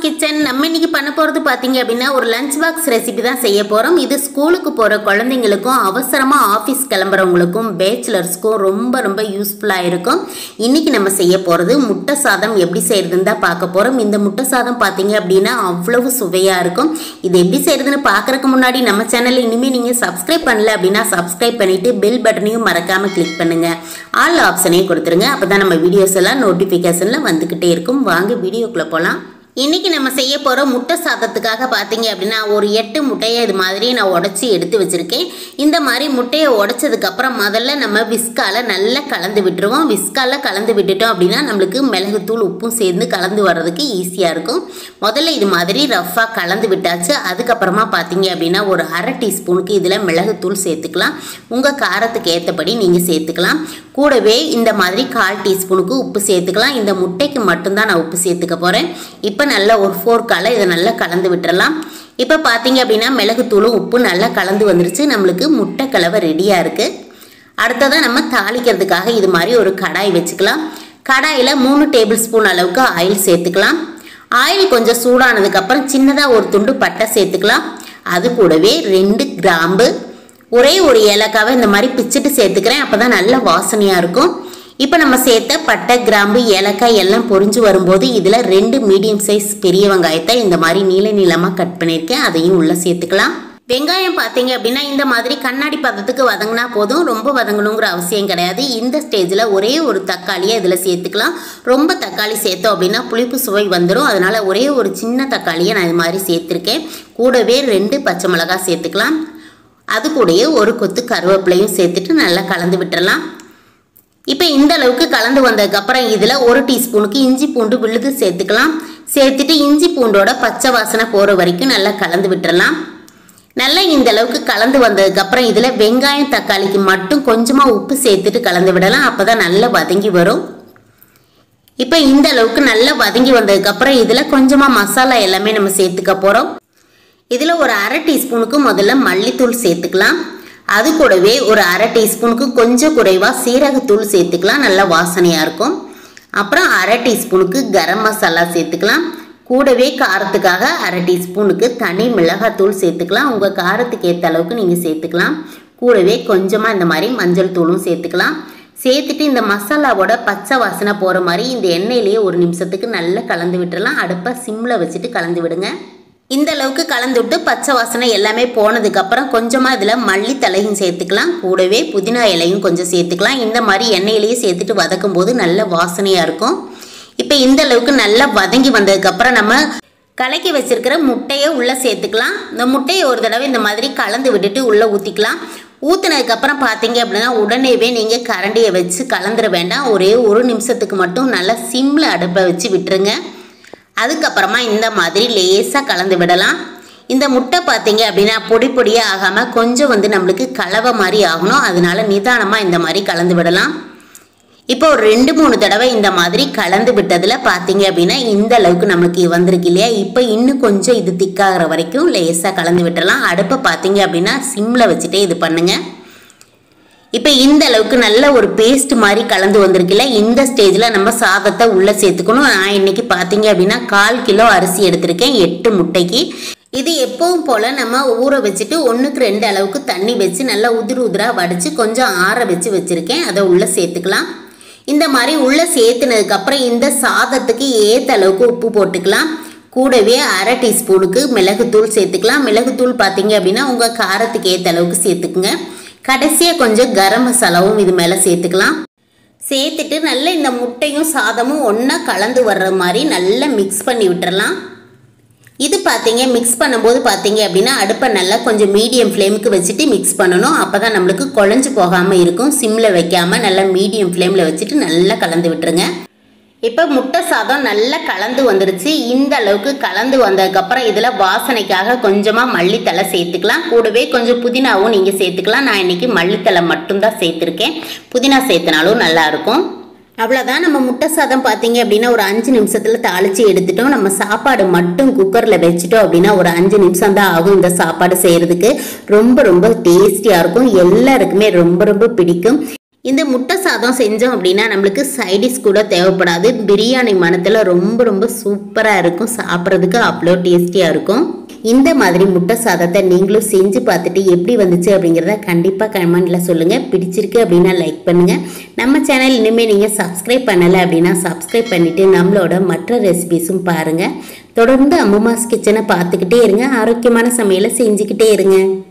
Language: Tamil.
கிச்சன் நம்ம இன்னைக்கு பண்ண போகிறது பார்த்தீங்க அப்படின்னா ஒரு லஞ்ச் பாக்ஸ் ரெசிபி தான் செய்ய போகிறோம் இது ஸ்கூலுக்கு போகிற குழந்தைங்களுக்கும் அவசரமாக ஆஃபீஸ் கிளம்புறவங்களுக்கும் பேச்சுலர்ஸ்க்கும் ரொம்ப ரொம்ப யூஸ்ஃபுல்லாக இருக்கும் இன்னைக்கு நம்ம செய்ய போகிறது முட்டை சாதம் எப்படி செய்யறதுன்னு தான் பார்க்க போகிறோம் இந்த முட்டை சாதம் பார்த்தீங்க அப்படின்னா அவ்வளவு சுவையாக இருக்கும் இது எப்படி செய்யறதுன்னு பார்க்கறதுக்கு முன்னாடி நம்ம சேனல் இனிமேல் நீங்கள் சப்ஸ்கிரைப் பண்ணல அப்படின்னா சப்ஸ்கிரைப் பண்ணிட்டு பெல் பட்டனையும் மறக்காமல் கிளிக் பண்ணுங்க ஆல் ஆப்ஷனையும் கொடுத்துருங்க அப்போ தான் நம்ம வீடியோஸ் எல்லாம் நோட்டிஃபிகேஷனில் வந்துக்கிட்டே இருக்கும் வாங்க வீடியோக்குள்ளே போகலாம் இன்னைக்கு நம்ம செய்ய போகிற முட்டை சாதத்துக்காக பார்த்தீங்க அப்படின்னா ஒரு எட்டு முட்டையை இது மாதிரி நான் உடச்சி எடுத்து வச்சுருக்கேன் இந்த மாதிரி முட்டையை உடைச்சதுக்கப்புறம் முதல்ல நம்ம விஸ்கால நல்லா கலந்து விட்டுருவோம் விஸ்கால கலந்து விட்டுட்டோம் அப்படின்னா நம்மளுக்கு மிளகுத்தூள் உப்பும் சேர்ந்து கலந்து வர்றதுக்கு ஈஸியாக இருக்கும் முதல்ல இது மாதிரி ரஃப்பாக கலந்து விட்டாச்சு அதுக்கப்புறமா பார்த்தீங்க அப்படின்னா ஒரு அரை டீஸ்பூனுக்கு இதில் மிளகுத்தூள் சேர்த்துக்கலாம் உங்கள் காரத்துக்கு ஏற்றபடி நீங்கள் சேர்த்துக்கலாம் கூடவே இந்த மாதிரி கால் டீஸ்பூனுக்கு உப்பு சேர்த்துக்கலாம் இந்த முட்டைக்கு மட்டும்தான் நான் உப்பு சேர்த்துக்க போகிறேன் இப்போ நல்லா ஒரு ஃபோர்க்கால இதை நல்லா கலந்து விட்டுறலாம் இப்போ பார்த்தீங்க அப்படின்னா மிளகுத்தூளும் உப்பு நல்லா கலந்து வந்துருச்சு நம்மளுக்கு முட்டை கலவை ரெடியாக இருக்குது அடுத்ததாக நம்ம தாளிக்கிறதுக்காக இது மாதிரி ஒரு கடாய் வச்சுக்கலாம் கடாயில் மூணு டேபிள் ஸ்பூன் அளவுக்கு ஆயில் சேர்த்துக்கலாம் ஆயில் கொஞ்சம் சூடானதுக்கப்புறம் சின்னதாக ஒரு துண்டு பட்டை சேர்த்துக்கலாம் அது கூடவே ரெண்டு கிராம்பு ஒரே ஒரு ஏலக்காவை இந்த மாதிரி பிச்சுட்டு சேர்த்துக்கிறேன் அப்போ தான் நல்ல வாசனையாக இருக்கும் இப்போ நம்ம சேர்த்த பட்டை கிராம்பு ஏலக்காய் எல்லாம் பொரிஞ்சு வரும்போது இதில் ரெண்டு மீடியம் சைஸ் பெரிய வெங்காயத்தை இந்த மாதிரி நீள நீளமாக கட் பண்ணியிருக்கேன் அதையும் உள்ளே சேர்த்துக்கலாம் வெங்காயம் பார்த்தீங்க அப்படின்னா இந்த மாதிரி கண்ணாடி பதத்துக்கு வதங்கினா போதும் ரொம்ப வதங்கணுங்கிற அவசியம் கிடையாது இந்த ஸ்டேஜில் ஒரே ஒரு தக்காளியை இதில் சேர்த்துக்கலாம் ரொம்ப தக்காளி சேர்த்தோம் அப்படின்னா புளிப்பு சுவை வந்துடும் அதனால் ஒரே ஒரு சின்ன தக்காளியை நான் இது மாதிரி சேர்த்துருக்கேன் கூடவே ரெண்டு பச்சை மிளகாய் சேர்த்துக்கலாம் அது கூடயே ஒரு கொத்து கருவேப்பிலையும் சேர்த்துட்டு நல்லா கலந்து விட்டுறலாம் இப்போ இந்த அளவுக்கு கலந்து வந்ததுக்கப்புறம் இதில் ஒரு டீஸ்பூனுக்கு இஞ்சி பூண்டு விழுது சேர்த்துக்கலாம் சேர்த்துட்டு இஞ்சி பூண்டோட பச்சை வாசனை போகிற வரைக்கும் நல்லா கலந்து விட்டுறலாம் நல்லா இந்த அளவுக்கு கலந்து வந்ததுக்கப்புறம் இதில் வெங்காயம் தக்காளிக்கு மட்டும் கொஞ்சமாக உப்பு சேர்த்துட்டு கலந்து விடலாம் அப்போ தான் நல்லா வதங்கி வரும் இப்போ இந்த அளவுக்கு நல்லா வதங்கி வந்ததுக்கப்புறம் இதில் கொஞ்சமாக மசாலா எல்லாமே நம்ம சேர்த்துக்க போகிறோம் இதில் ஒரு அரை டீஸ்பூனுக்கு முதல்ல மல்லித்தூள் சேர்த்துக்கலாம் அது கூடவே ஒரு அரை டீஸ்பூனுக்கு கொஞ்சம் குறைவாக சீரகத்தூள் சேர்த்துக்கலாம் நல்லா வாசனையாக இருக்கும் அப்புறம் அரை டீஸ்பூனுக்கு கரம் மசாலா சேர்த்துக்கலாம் கூடவே காரத்துக்காக அரை டீஸ்பூனுக்கு தனி மிளகாத்தூள் சேர்த்துக்கலாம் உங்கள் காரத்துக்கு ஏற்ற அளவுக்கு நீங்கள் சேர்த்துக்கலாம் கூடவே கொஞ்சமாக இந்த மாதிரி மஞ்சள் தூளும் சேர்த்துக்கலாம் சேர்த்துட்டு இந்த மசாலாவோட பச்சை வாசனை போகிற மாதிரி இந்த எண்ணெயிலேயே ஒரு நிமிஷத்துக்கு நல்லா கலந்து விட்டுறலாம் அடுப்பை சிம்மில் வச்சுட்டு கலந்து விடுங்க இந்த அளவுக்கு கலந்து விட்டு பச்சை வாசனை எல்லாமே போனதுக்கப்புறம் கொஞ்சமாக இதில் மல்லித்தலையும் சேர்த்துக்கலாம் கூடவே புதினா இலையும் கொஞ்சம் சேர்த்துக்கலாம் இந்த மாதிரி எண்ணெயிலேயே சேர்த்துட்டு வதக்கும் போது நல்ல வாசனையாக இருக்கும் இப்போ இந்த அளவுக்கு நல்லா வதங்கி வந்ததுக்கப்புறம் நம்ம கலக்கி வச்சிருக்கிற முட்டையை உள்ளே சேர்த்துக்கலாம் இந்த முட்டையை ஒரு தடவை இந்த மாதிரி கலந்து விட்டுட்டு உள்ளே ஊற்றிக்கலாம் ஊற்றுனதுக்கப்புறம் பார்த்தீங்க அப்படின்னா உடனேவே நீங்கள் கரண்டியை வச்சு கலந்துட வேண்டாம் ஒரே ஒரு நிமிஷத்துக்கு மட்டும் நல்லா சிம்மில் அடுப்பை வச்சு விட்டுருங்க அதுக்கப்புறமா இந்த மாதிரி லேசாக கலந்து விடலாம் இந்த முட்டை பார்த்தீங்க அப்படின்னா பொடி பொடியாக ஆகாமல் கொஞ்சம் வந்து நம்மளுக்கு கலவை மாதிரி ஆகணும் அதனால நிதானமாக இந்த மாதிரி கலந்து விடலாம் இப்போ ஒரு ரெண்டு மூணு தடவை இந்த மாதிரி கலந்து விட்டதில் பார்த்தீங்க அப்படின்னா இந்த அளவுக்கு நம்மளுக்கு வந்திருக்கு இல்லையா இப்போ இன்னும் கொஞ்சம் இது திக்காகிற வரைக்கும் லேசாக கலந்து விட்டுறலாம் அடுப்பை பார்த்தீங்க அப்படின்னா சிம்மில் வச்சுட்டே இது பண்ணுங்கள் இப்போ இந்த அளவுக்கு நல்ல ஒரு பேஸ்ட் மாதிரி கலந்து வந்திருக்குல்ல இந்த ஸ்டேஜில் நம்ம சாதத்தை உள்ளே சேர்த்துக்கணும் நான் இன்னைக்கு பார்த்தீங்க அப்படின்னா கால் கிலோ அரிசி எடுத்திருக்கேன் எட்டு முட்டைக்கு இது எப்பவும் போல் நம்ம ஊற வச்சுட்டு ஒன்றுக்கு ரெண்டு அளவுக்கு தண்ணி வச்சு நல்லா உதிர் உதிராக வடித்து கொஞ்சம் ஆற வச்சு வச்சுருக்கேன் அதை உள்ளே சேர்த்துக்கலாம் இந்த மாதிரி உள்ளே சேர்த்துனதுக்கப்புறம் இந்த சாதத்துக்கு ஏற்ற அளவுக்கு உப்பு போட்டுக்கலாம் கூடவே அரை டீஸ்பூனுக்கு மிளகுத்தூள் சேர்த்துக்கலாம் மிளகுத்தூள் பார்த்தீங்க அப்படின்னா உங்கள் காரத்துக்கு ஏற்ற அளவுக்கு சேர்த்துக்குங்க கடைசியாக கொஞ்சம் கரம் மசாலாவும் இது மேலே சேர்த்துக்கலாம் சேர்த்துட்டு நல்லா இந்த முட்டையும் சாதமும் ஒன்றா கலந்து வர்ற மாதிரி நல்லா மிக்ஸ் பண்ணி விட்டுறலாம் இது பார்த்தீங்க மிக்ஸ் பண்ணும்போது பார்த்தீங்க அப்படின்னா அடுப்பை நல்லா கொஞ்சம் மீடியம் ஃப்ளேமுக்கு வச்சுட்டு மிக்ஸ் பண்ணணும் அப்போ தான் நம்மளுக்கு குழஞ்சு போகாமல் இருக்கும் சிம்மில் வைக்காமல் நல்லா மீடியம் ஃப்ளேமில் வச்சுட்டு நல்லா கலந்து விட்டுருங்க இப்போ முட்டை சாதம் நல்லா கலந்து வந்துருச்சு இந்த அளவுக்கு கலந்து வந்ததுக்கப்புறம் இதில் வாசனைக்காக கொஞ்சமாக மல்லித்தலை சேர்த்துக்கலாம் கூடவே கொஞ்சம் புதினாவும் நீங்கள் சேர்த்துக்கலாம் நான் இன்னைக்கு மல்லித்தலை மட்டும்தான் சேர்த்துருக்கேன் புதினா சேர்த்தனாலும் நல்லாயிருக்கும் அவ்வளோதான் நம்ம முட்டை சாதம் பார்த்தீங்க அப்படின்னா ஒரு அஞ்சு நிமிஷத்தில் தாளித்து எடுத்துட்டோம் நம்ம சாப்பாடு மட்டும் குக்கரில் வச்சுட்டோம் அப்படின்னா ஒரு அஞ்சு நிமிஷம் தான் ஆகும் இந்த சாப்பாடு செய்கிறதுக்கு ரொம்ப ரொம்ப டேஸ்டியாக இருக்கும் எல்லாருக்குமே ரொம்ப ரொம்ப பிடிக்கும் இந்த முட்டை சாதம் செஞ்சோம் அப்படின்னா நம்மளுக்கு சைடிஷ் கூட தேவைப்படாது பிரியாணி மனத்தில் ரொம்ப ரொம்ப சூப்பராக இருக்கும் சாப்பிட்றதுக்கு அவ்வளோ டேஸ்டியாக இருக்கும் இந்த மாதிரி முட்டை சாதத்தை நீங்களும் செஞ்சு பார்த்துட்டு எப்படி வந்துச்சு அப்படிங்கிறத கண்டிப்பாக கமெண்ட்டில் சொல்லுங்கள் பிடிச்சிருக்கு அப்படின்னா லைக் பண்ணுங்கள் நம்ம சேனல் இனிமேல் நீங்கள் சப்ஸ்கிரைப் பண்ணலை அப்படின்னா சப்ஸ்கிரைப் பண்ணிவிட்டு நம்மளோட மற்ற ரெசிபிஸும் பாருங்கள் தொடர்ந்து அம்மாஸ் கிச்சனை பார்த்துக்கிட்டே இருங்க ஆரோக்கியமான சமையலை செஞ்சுக்கிட்டே இருங்க